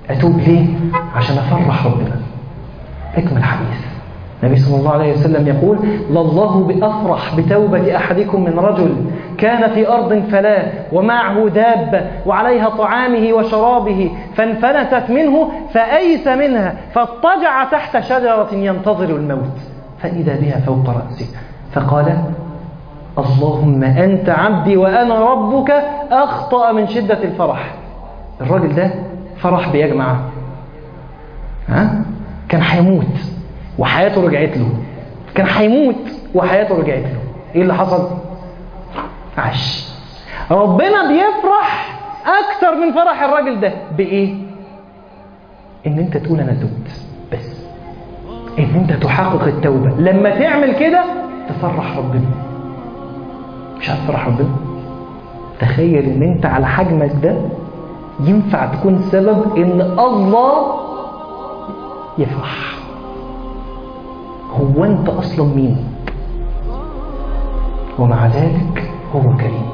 اتوب ليه عشان افرح ربنا اكمل حديث النبي صلى الله عليه وسلم يقول لله بأفرح بتوبة أحدكم من رجل كان في أرض فلاة ومعه دابة وعليها طعامه وشرابه فانفلتت منه فأيس منها فاضطجع تحت شجرة ينتظر الموت فإذا بها فوق رأسه فقال اللهم أنت عبدي وأنا ربك أخطأ من شدة الفرح الراجل ده فرح بيجمع ها؟ كان هيموت وحياته رجعت له كان هيموت وحياته رجعت له ايه اللي حصل عاش ربنا بيفرح اكتر من فرح الراجل ده بايه ان انت تقول انا تبت بس ان انت تحقق التوبه لما تعمل كده تفرح ربنا مش هتفرح ربنا تخيل ان انت على حجمك ده ينفع تكون سبب ان الله يفرح هو انت اصلا مين ومع ذلك هو كريم